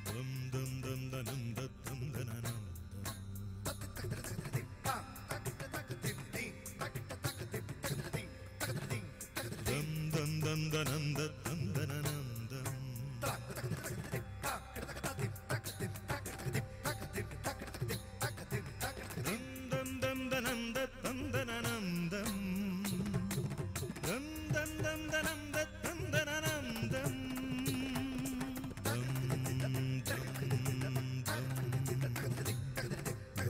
தம் தம் தம் தனம் தத்தம் தனனம் தம் தம் தம் தனம் தத்தம் தனனம் தம் தம் தம் தம் தனம் தத்தம் தனனம் தம் தம் தம் தம் தனம் தத்தம் தனனம் தம் தம் தம் தம்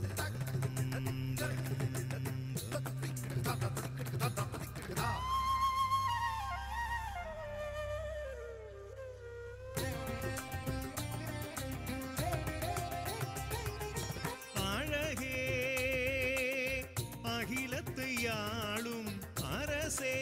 அழகே அகிலத்தை ஆளும் அரசே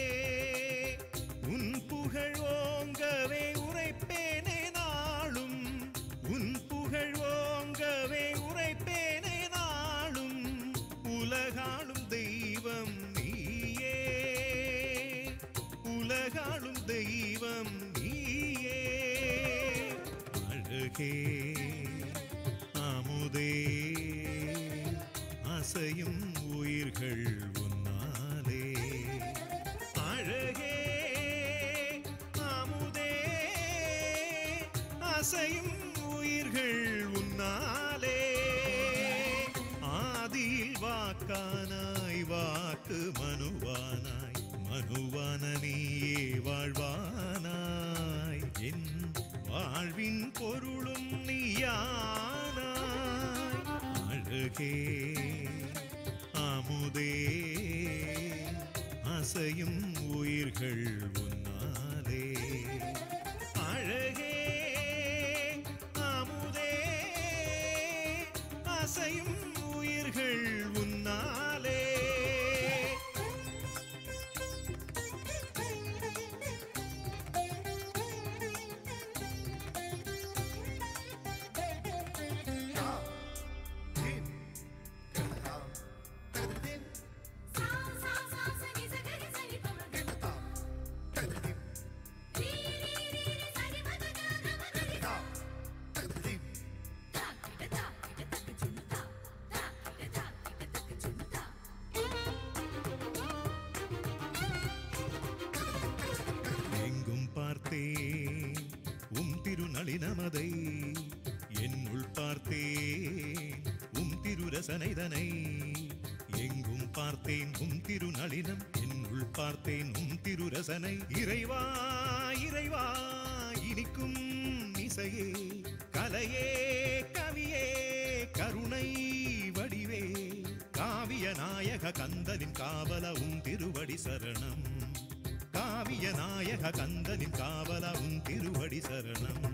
உன் புகழ் ஓங்கவே உரைப்பேனே நாளும் உன் புகழ் ஓங்கவே உரைப்பேனே நாளும் உலகாளும் தெய்வம் நீயே உலகாளும் தெய்வம் நீயே அழகே அமுதே அசையும் உயிர்கள் உன்னாலே அழகே அமுதே அசையும் உயிர்கள் உன்னாலே ஆதியில் வாக்கானாய் வாக்கு மனுவானாய் மனுவான நீயே வாழ்வானாய் என் வாழ்வின் பொருளும் நீயானாய் அழகே அமுதே அசையும் உயிர்கள் உன்னாலே அழகே அமுதே அசையும் உயிர்கள் உன்னாலே சா சா சா சனி சகரி சனி பமக ரீ ரீ ரீ ரீ சனி மதக நமகரி தா கிட தா கிட தக்க சின்னதா தா கிட தா கிட தக்க சின்னதா எங்கும் பார்த்தேன் உம் திருநளினமதை என்னுள் பார்த்தேன் உம் திருரசனைதனை எங்கும் பார்த்தேன் உம் திருநளினம் என்னுள் பார்த்தேன் உம் திருரசனை இறைவா இறைவா இனிக்கும் இசையே கலையே கவியே கருணை வடிவே காவிய நாயக கந்தனின் காவல உம் திருவடி சரணம் காவிய நாயக கந்தனின் காவல உன் திருவடி சரணம்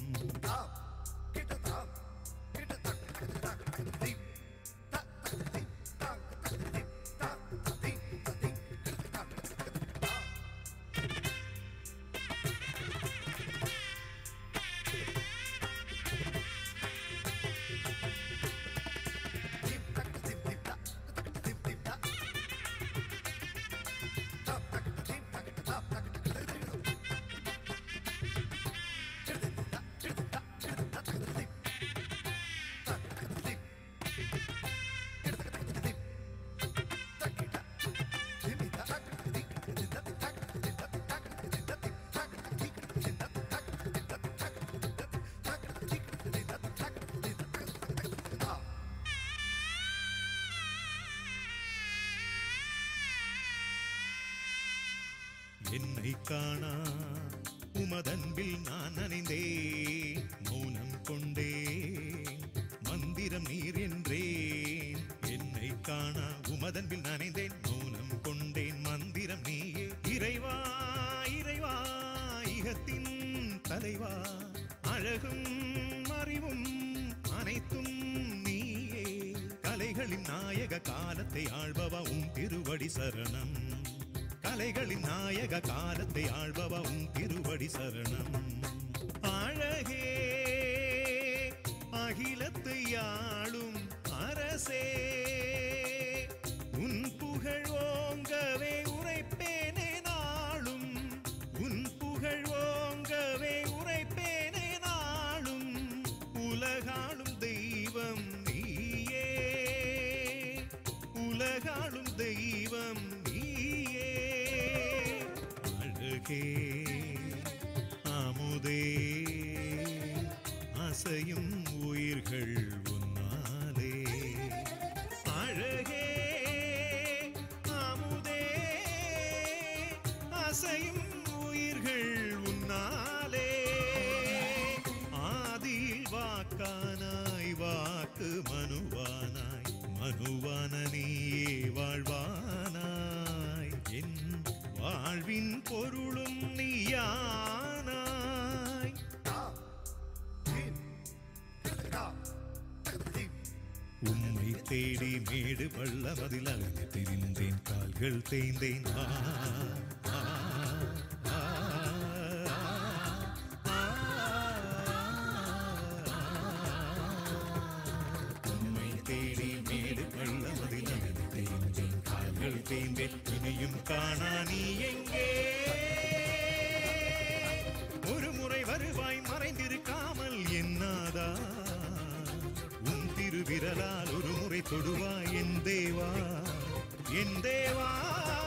என்னை காணா உமதன்பில் நான் நனைந்தேன் மௌனம் கொண்டேன் மந்திரம் நீர் என்றேன் என்னை காணா உமதன்பில் நனைந்தேன் மௌனம் கொண்டேன் மந்திரம் நீயே இறைவா இறைவா இகத்தின் தலைவா அழகும் அறிவும் அனைத்தும் நீயே கலைகளின் நாயக காலத்தை ஆள்பவா உன் திருவடி சரணம் கலைகளின் நாயக காலத்தை ஆள்பவா உன் திருவடி சரணம் அழகே அகிலத்தை ஆளும் அரசே உன் புகழ் ஓங்கவே உரைப்பேனே நாளும் உன் புகழ் ஓங்கவே உரைப்பேனே நாளும் அழகே அமுதே அசையும் உயிர்கள் உன்னாலே அழகே அமுதே அசையும் உயிர்கள் உன்னாலே ஆதியில் வாக்கானாய் வாக்கு மனுவானாய் மனுவான நீயே வாழ்வானாய் என் வாழ்வின் பொருளும் நீயானாய் உம்மை தேடி மேடு பள்ளமதில் அலைந்து திரிந்தேன் கால்கள் தேய்ந்தேன் ஆ, ஆ, ஆ, ஆ, உம்மை தேடி மேடு பள்ளமதில் அலைந்து திரிந்தேன் கால்கள் தேய்ந்தேன் இனியும் காணா நீ எங்கே ஒரு முறை வருவாய் மறைந்திருக்காமல் என்னாதா உன் திருவிரலால் ஒரு முறை தொடுவாய் என் தேவா என் தேவா